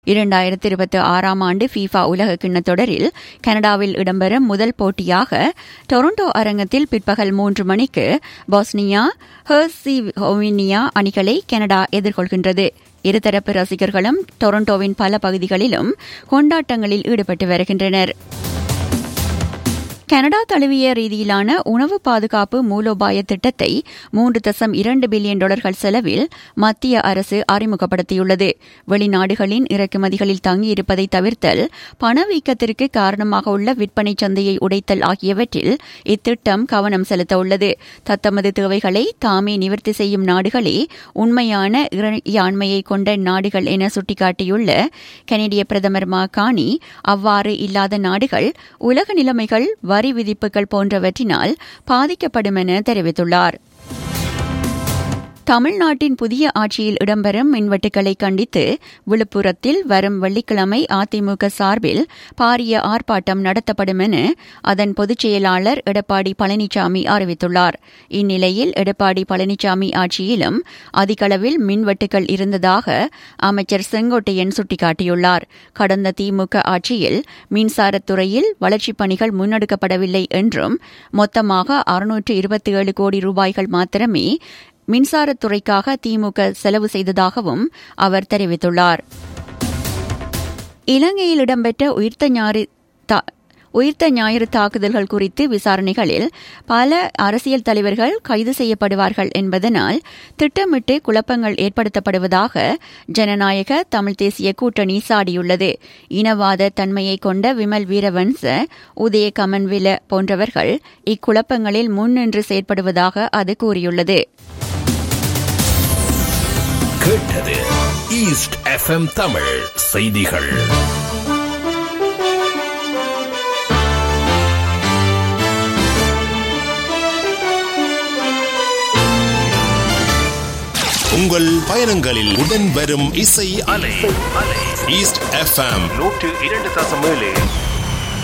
இரண்டாயிரத்தி இருபத்தி ஆறாம் ஆண்டு ஃபீஃபா உலக கிண்ணத் தொடரில் கனடாவில் இடம்பெறும் முதல் போட்டியாக டொரண்டோ அரங்கத்தில் பிற்பகல் மூன்று மணிக்கு பாஸ்னியா ஹெர்சிஹோவினியா அணிகளை கனடா எதிர்கொள்கின்றது இருதரப்பு ரசிகர்களும் டொரண்டோவின் பல பகுதிகளிலும் கொண்டாட்டங்களில் ஈடுபட்டு வருகின்றனர் கனடா தழுவிய ரீதியிலான உணவு பாதுகாப்பு மூலோபாய திட்டத்தை மூன்று தசம் இரண்டு பில்லியன் டாலர்கள் செலவில் மத்திய அரசு அறிமுகப்படுத்தியுள்ளது வெளிநாடுகளின் இறக்குமதிகளில் தங்கியிருப்பதை தவிர்த்தல் பணவீக்கத்திற்கு காரணமாக உள்ள விற்பனை சந்தையை உடைத்தல் ஆகியவற்றில் இத்திட்டம் கவனம் செலுத்த உள்ளது தத்தமது தேவைகளை தாமே நிவர்த்தி செய்யும் நாடுகளே உண்மையான இறையாண்மையை கொண்ட நாடுகள் என சுட்டிக்காட்டியுள்ள கனடிய பிரதமர் மாகாணி அவ்வாறு இல்லாத நாடுகள் உலக நிலைமைகள் வரி விதிப்புகள் போன்றவற்றினால் பாதிக்கப்படும் என தெரிவித்துள்ளார் தமிழ்நாட்டின் புதிய ஆட்சியில் இடம்பெறும் மின்வெட்டுகளை கண்டித்து விழுப்புரத்தில் வரும் வெள்ளிக்கிழமை அதிமுக சார்பில் பாரிய ஆர்ப்பாட்டம் நடத்தப்படும் என அதன் பொதுச் செயலாளர் எடப்பாடி பழனிசாமி அறிவித்துள்ளார் இந்நிலையில் எடப்பாடி பழனிசாமி ஆட்சியிலும் அதிகளவில் மின்வெட்டுகள் இருந்ததாக அமைச்சர் செங்கோட்டையன் சுட்டிக்காட்டியுள்ளார் கடந்த திமுக ஆட்சியில் மின்சாரத்துறையில் வளர்ச்சிப் பணிகள் முன்னெடுக்கப்படவில்லை என்றும் மொத்தமாக அறுநூற்று இருபத்தி ஏழு கோடி ரூபாய்கள் மாத்திரமே மின்சாரத்துறைக்காக திமுக செலவு செய்ததாகவும் அவர் தெரிவித்துள்ளார் இலங்கையில் இடம்பெற்ற உயிர்த்த ஞாயிறு உயிர்த்த ஞாயிறு தாக்குதல்கள் குறித்து விசாரணைகளில் பல அரசியல் தலைவர்கள் கைது செய்யப்படுவார்கள் என்பதனால் திட்டமிட்டு குழப்பங்கள் ஏற்படுத்தப்படுவதாக ஜனநாயக தமிழ் தேசிய கூட்டணி சாடியுள்ளது இனவாத தன்மையை கொண்ட விமல் வீரவன்ச உதய கமன்வில போன்றவர்கள் இக்குழப்பங்களில் முன்னின்று செயற்படுவதாக அது கூறியுள்ளது கேட்டது ஈஸ்ட் எஃப்எம் தமிழ் செய்திகள் உங்கள் பயணங்களில் உடன் வரும் இசை அலை ஈஸ்ட் எஃப்எம் நூற்று இரண்டு தசம் ஏழு